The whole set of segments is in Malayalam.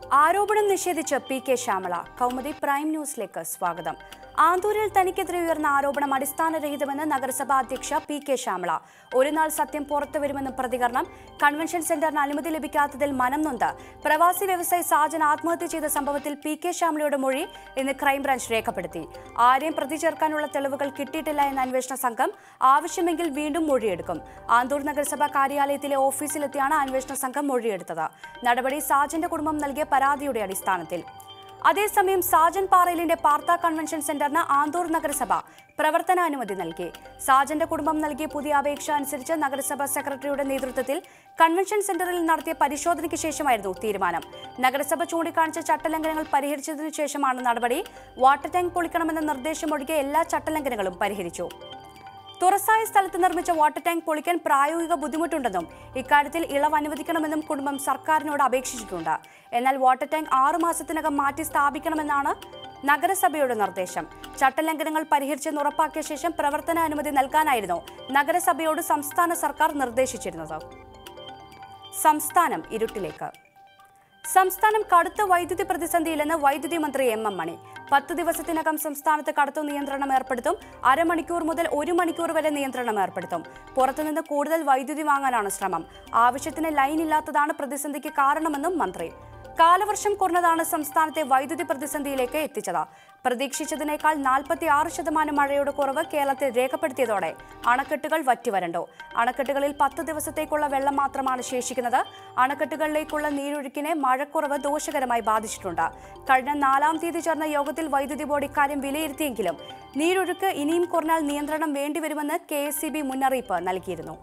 ആരോപണം നിഷേധിച്ച് P K Shyamala Kaumudi prime ന്യൂസിലേക്ക് സ്വാഗതം ആന്തൂരിൽ തനിക്കെതിരെ ഉയർന്ന ആരോപണം അടിസ്ഥാനരഹിതമെന്ന് നഗരസഭാ അധ്യക്ഷ പി കെ ശ്യാമള ഒരു നാൾ സത്യം പുറത്തുവരുമെന്നും പ്രതികരണം കൺവെൻഷൻ സെന്ററിന് അനുമതി ലഭിക്കാത്തതിൽ മനം നൊന്ത് പ്രവാസി വ്യവസായി സാജൻ ആത്മഹത്യ ചെയ്ത സംഭവത്തിൽ പി കെ ശ്യാമളയുടെ മൊഴി ഇന്ന് ക്രൈംബ്രാഞ്ച് രേഖപ്പെടുത്തി ആരെയും പ്രതി ചേർക്കാനുള്ള തെളിവുകൾ കിട്ടിയിട്ടില്ല എന്ന അന്വേഷണ സംഘം ആവശ്യമെങ്കിൽ വീണ്ടും മൊഴിയെടുക്കും ആന്തൂർ നഗരസഭാ കാര്യാലയത്തിലെ ഓഫീസിലെത്തിയാണ് അന്വേഷണ സംഘം മൊഴിയെടുത്തത് നടപടി സാജന്റെ കുടുംബം നൽകിയ പരാതിയുടെ അടിസ്ഥാനത്തിൽ അതേസമയം സാജൻ പാറയിലിന്റെ പാർത്ത കൺവെൻഷൻ സെന്ററിന് ആന്തൂർ നഗരസഭ പ്രവർത്തനാനുമതി നൽകി സാജന്റെ കുടുംബം നൽകിയ പുതിയ അപേക്ഷ അനുസരിച്ച് നഗരസഭാ സെക്രട്ടറിയുടെ നേതൃത്വത്തിൽ കൺവെൻഷൻ സെന്ററിൽ നടത്തിയ പരിശോധനയ്ക്ക് ശേഷമായിരുന്നു തീരുമാനം നഗരസഭ ചൂണ്ടിക്കാണിച്ച ചട്ടലംഘനങ്ങൾ പരിഹരിച്ചതിനു ശേഷമാണ് നടപടി വാട്ടർ ടാങ്ക് പൊളിക്കണമെന്ന നിർദ്ദേശമൊഴികെ എല്ലാ ചട്ടലംഘനങ്ങളും പരിഹരിച്ചു തുറസായ സ്ഥലത്ത് നിർമ്മിച്ച വാട്ടർ ടാങ്ക് പൊളിക്കാൻ പ്രായോഗിക ബുദ്ധിമുട്ടുണ്ടെന്നും ഇക്കാര്യത്തിൽ ഇളവ് അനുവദിക്കണമെന്നും കുടുംബം സർക്കാരിനോട് അപേക്ഷിച്ചിട്ടുണ്ട് എന്നാൽ വാട്ടർ ടാങ്ക് ആറു മാസത്തിനകം മാറ്റി സ്ഥാപിക്കണമെന്നാണ് നഗരസഭയുടെ നിർദ്ദേശം ചട്ടലംഘനങ്ങൾ പരിഹരിച്ചെന്ന് ഉറപ്പാക്കിയ ശേഷം പ്രവർത്തന അനുമതി നൽകാനായിരുന്നു നഗരസഭയോട് സംസ്ഥാന സർക്കാർ നിർദ്ദേശിച്ചിരുന്നത് സംസ്ഥാനം ഇരുട്ടിലേക്ക് സംസ്ഥാനം കടുത്ത വൈദ്യുതി പ്രതിസന്ധിയിലെന്ന് വൈദ്യുതി മന്ത്രി എം എം മണി പത്ത് ദിവസത്തിനകം സംസ്ഥാനത്ത് കടുത്ത നിയന്ത്രണം ഏർപ്പെടുത്തും അരമണിക്കൂർ മുതൽ ഒരു മണിക്കൂർ വരെ നിയന്ത്രണം ഏർപ്പെടുത്തും പുറത്തുനിന്ന് കൂടുതൽ വൈദ്യുതി വാങ്ങാനാണ് ശ്രമം ആവശ്യത്തിന് ലൈൻ ഇല്ലാത്തതാണ് പ്രതിസന്ധിക്ക് കാരണമെന്നും മന്ത്രി കാലവർഷം കുറഞ്ഞതാണ് സംസ്ഥാനത്തെ വൈദ്യുതി പ്രതിസന്ധിയിലേക്ക് എത്തിച്ചത് പ്രതീക്ഷിച്ചതിനേക്കാൾ നാൽപ്പത്തി ആറ് ശതമാനം മഴയുടെ കുറവ് കേരളത്തിൽ രേഖപ്പെടുത്തിയതോടെ അണക്കെട്ടുകൾ വറ്റിവരണ്ടു അണക്കെട്ടുകളിൽ പത്ത് ദിവസത്തേക്കുള്ള വെള്ളം മാത്രമാണ് ശേഷിക്കുന്നത് അണക്കെട്ടുകളിലേക്കുള്ള നീരൊഴുക്കിനെ മഴക്കുറവ് ദോഷകരമായി ബാധിച്ചിട്ടുണ്ട് കഴിഞ്ഞ നാലാം തീയതി ചേർന്ന യോഗത്തിൽ വൈദ്യുതി ബോർഡ് ഇക്കാര്യം വിലയിരുത്തിയെങ്കിലും നീരൊഴുക്ക് ഇനിയും കുറഞ്ഞാൽ നിയന്ത്രണം വേണ്ടിവരുമെന്ന് കെ മുന്നറിയിപ്പ് നൽകിയിരുന്നു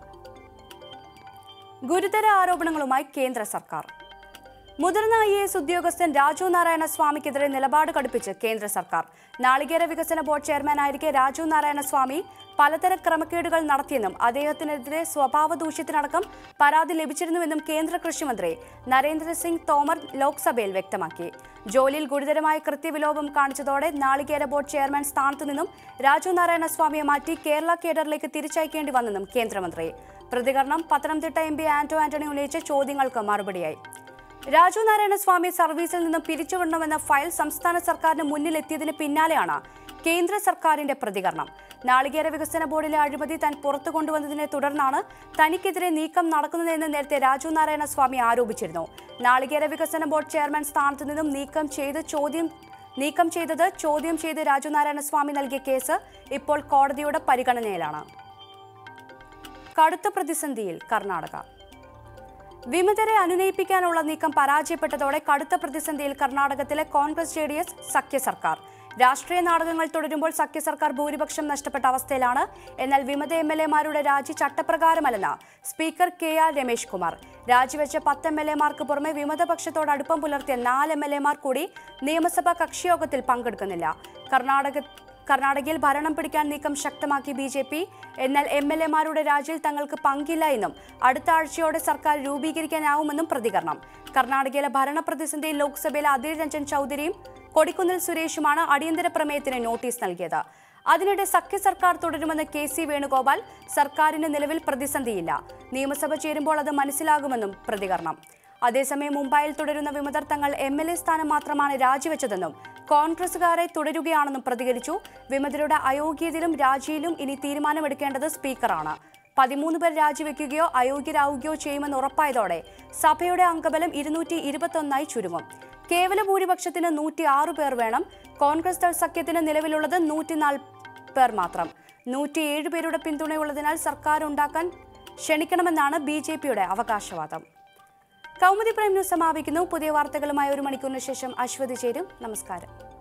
ഗുരുതര ആരോപണങ്ങളുമായി കേന്ദ്ര സർക്കാർ മുതിർന്ന ഐ എസ് ഉദ്യോഗസ്ഥൻ രാജു നാരായണ സ്വാമിക്കെതിരെ നിലപാട് കടുപ്പിച്ച് കേന്ദ്ര സർക്കാർ നാളികേര വികസന ബോർഡ് ചെയർമാനായിരിക്കെ രാജു നാരായണ സ്വാമി പലതരം ക്രമക്കേടുകൾ നടത്തിയെന്നും അദ്ദേഹത്തിനെതിരെ സ്വഭാവ ദൂഷ്യത്തിനടക്കം പരാതി ലഭിച്ചിരുന്നുവെന്നും കേന്ദ്ര കൃഷിമന്ത്രി നരേന്ദ്രസിംഗ് തോമർ ലോക്സഭയിൽ വ്യക്തമാക്കി ജോലിയിൽ ഗുരുതരമായ കൃത്യവിലോപം കാണിച്ചതോടെ നാളികേര ബോർഡ് ചെയർമാൻ സ്ഥാനത്തു നിന്നും രാജു നാരായണ സ്വാമിയെ മാറ്റി കേരള കേഡറിലേക്ക് തിരിച്ചയക്കേണ്ടി വന്നെന്നും കേന്ദ്രമന്ത്രി പ്രതികരണം പത്തനംതിട്ട എം പി ആന്റോ ആന്റണി ഉന്നയിച്ച ചോദ്യങ്ങൾക്ക് മറുപടിയായി രാജു നാരായണ സ്വാമി സർവീസിൽ നിന്നും പിരിച്ചുവിടണമെന്ന ഫയൽ സംസ്ഥാന സർക്കാരിന് മുന്നിലെത്തിയതിന് പിന്നാലെയാണ് കേന്ദ്ര സർക്കാരിന്റെ പ്രതികരണം നാളികേര വികസന ബോർഡിലെ അഴിമതി താൻ പുറത്തു കൊണ്ടുവന്നതിനെ തുടർന്നാണ് തനിക്കെതിരെ നീക്കം നടക്കുന്നതെന്ന് നേരത്തെ രാജു നാരായണ സ്വാമി ആരോപിച്ചിരുന്നു നാളികേര വികസന ബോർഡ് ചെയർമാൻ സ്ഥാനത്ത് നിന്നും നീക്കം ചെയ്ത് ചോദ്യം നീക്കം ചെയ്തത് ചോദ്യം ചെയ്ത് രാജു നാരായണ സ്വാമി നൽകിയ കേസ് ഇപ്പോൾ കോടതിയുടെ പരിഗണനയിലാണ് കടുത്ത പ്രതിസന്ധിയിൽ കർണാടക വിമതരെ അനുനയിപ്പിക്കാനുള്ള നീക്കം പരാജയപ്പെട്ടതോടെ കടുത്ത പ്രതിസന്ധിയിൽ കർണാടകത്തിലെ കോൺഗ്രസ് ജെ ഡി എസ് സഖ്യ സർക്കാർ രാഷ്ട്രീയ നാടകങ്ങൾ തുടരുമ്പോൾ സഖ്യ സർക്കാർ ഭൂരിപക്ഷം നഷ്ടപ്പെട്ട അവസ്ഥയിലാണ് എന്നാൽ വിമത എം എൽ എമാരുടെ രാജി ചട്ടപ്രകാരമല്ലെന്ന് speaker K R Ramesh Kumar രാജിവെച്ച പത്ത് എം എൽ എമാർക്ക് പുറമെ വിമതപക്ഷത്തോട് അടുപ്പം പുലർത്തിയ നാല് എം എൽ എമാർ കൂടി നിയമസഭാ കക്ഷിയോഗത്തിൽ പങ്കെടുക്കുന്നില്ല കർണാടക കർണാടകയിൽ ഭരണം പിടിക്കാൻ നീക്കം ശക്തമാക്കി ബി ജെ പി എന്നാൽ എം എൽ എമാരുടെ രാജിയിൽ തങ്ങൾക്ക് പങ്കില്ല എന്നും അടുത്ത ആഴ്ചയോടെ സർക്കാർ രൂപീകരിക്കാനാവുമെന്നും പ്രതികരണം കർണാടകയിലെ ഭരണ പ്രതിസന്ധിയിൽ ലോക്സഭയിലെ അധീർ രഞ്ജൻ ചൌധരിയും കൊടിക്കുന്നിൽ സുരേഷുമാണ് അടിയന്തര പ്രമേയത്തിന് നോട്ടീസ് നൽകിയത് അതിനിടെ സഖ്യ സർക്കാർ തുടരുമെന്ന് കെ സി വേണുഗോപാൽ സർക്കാരിന് നിലവിൽ പ്രതിസന്ധിയില്ല നിയമസഭ ചേരുമ്പോൾ അത് മനസ്സിലാകുമെന്നും പ്രതികരണം അതേസമയം മുംബൈയിൽ തുടരുന്ന വിമതർ തങ്ങൾ എം എൽ എ സ്ഥാനം മാത്രമാണ് രാജിവെച്ചതെന്നും കോൺഗ്രസുകാരെ തുടരുകയാണെന്നും പ്രതികരിച്ചു വിമതരുടെ അയോഗ്യതയിലും രാജിയിലും ഇനി തീരുമാനമെടുക്കേണ്ടത് സ്പീക്കറാണ് പതിമൂന്ന് പേർ രാജിവെക്കുകയോ അയോഗ്യരാവുകയോ ചെയ്യുമെന്ന് ഉറപ്പായതോടെ സഭയുടെ അംഗബലം ഇരുന്നൂറ്റി ഇരുപത്തൊന്നായി ചുരുങ്ങും കേവല ഭൂരിപക്ഷത്തിന് നൂറ്റി ആറ് പേർ വേണം കോൺഗ്രസ് ദൾ സഖ്യത്തിന് നിലവിലുള്ളത് നൂറ്റിനാല് പേർ മാത്രം നൂറ്റിയേഴ് പേരുടെ പിന്തുണയുള്ളതിനാൽ സർക്കാർ ഉണ്ടാക്കാൻ ക്ഷണിക്കണമെന്നാണ് ബി ജെ പിയുടെ അവകാശവാദം കൗമുദി പ്രൈം ന്യൂസ് സമാപിക്കുന്നു പുതിയ വാർത്തകളുമായി ഒരു മണിക്കൂറിന് ശേഷം അശ്വതി ചേരും നമസ്കാരം